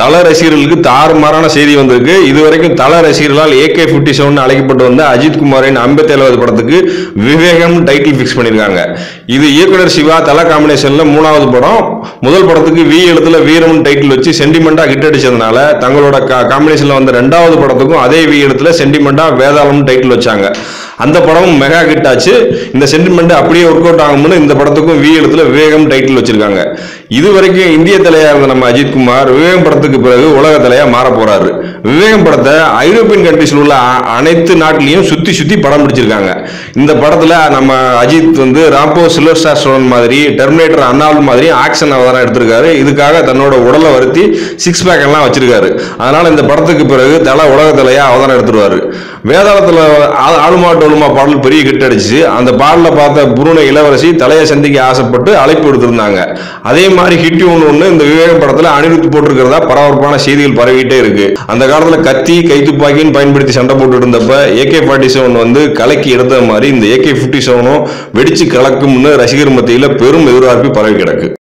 தல ரசிகர்களுக்கு தாறுமாறான செய்தி வந்திருக்கு இதுவரைக்கும் தல ரசிகர்களால் ஏகே ஃபிஃப்டி செவன் அழைக்கப்பட்டு வந்த அஜித் குமாரின் ஐம்பத்தி ஏழாவது படத்துக்கு விவேகம் டைட்டில் ஃபிக்ஸ் பண்ணியிருக்காங்க இது இயக்குனர் சிவா தல காம்பினேஷன்ல மூணாவது படம் முதல் படத்துக்கு வி எழுத்துல வீரம் டைட்டில் வச்சு சென்டிமெண்டா ஹிட் அடிச்சதுனால தங்களோட காம்பினேஷன்ல வந்த ரெண்டாவது படத்துக்கும் அதே வி எழுத்துல சென்டிமெண்டா வேதாளம் டைட்டில் வச்சாங்க அந்த படமும் மெகா ஹிட் ஆச்சு இந்த சென்டிமெண்ட் அப்படியே ஒர்க் அவுட் ஆகும்னு இந்த படத்துக்கும் வி எழுத்துல விவேகம் டைட்டில் வச்சிருக்காங்க இது வரைக்கும் இந்திய தலையா இருந்த நம்ம அஜித் குமார் விவேகம் படத்துக்கு பிறகு உலக தலையா மாற போறாரு விவேகம் படத்தை ஐரோப்பியன் கண்ட்ரீஸ்ல உள்ள அ- அனைத்து நாட்டிலையும் சுத்தி சுத்தி படம் பிடிச்சிருக்காங்க இந்த படத்துல நம்ம அஜித் வந்து ராம்போ சில்வர் ஸ்டார் ஸ்டோன் மாதிரி டெர்மினேட்டர் அண்ணாவில் மாதிரி ஆக்ஷன் அவதாரம் எடுத்திருக்காரு இதுக்காக தன்னோட உடலை வருத்தி சிக்ஸ் பேக் எல்லாம் வச்சிருக்காரு அதனால இந்த படத்துக்கு பிறகு தலை உலக தலையா அவதாரம் எடுத்துருவாரு வேதாளத்துல ஆ- ஆளுமா டோலுமா பாடல் பெரிய ஹிட் அடிச்சு அந்த பாடல பார்த்த புருண இளவரசி தலையை சந்திக்க ஆசைப்பட்டு அழைப்பு விடுத்திருந்தாங்க அதே மாதிரி ஹிட் ஒன்று ஒன்று இந்த விவேகம் படத்துல அனிருத் போட்டிருக்கிறதா பரபரப்பான செய்திகள் பரவிட்டே இருக்கு அந்த காலத்துல கத்தி கைத்துப்பாக்கின்னு பயன்படுத்தி சண்டை போட்டு இருந்தப்ப ஏகே ஃபார்ட்டி செவன் வந்து கலக்கி எடுத்த மாதிரி இந்த ஏகே ஃபிஃப்டி செவனும் வெடிச்சு கலக்கும்னு ரசிகர் மத்தியில பெரும் எதிர்பார்ப்பு பரவி கிடக்கு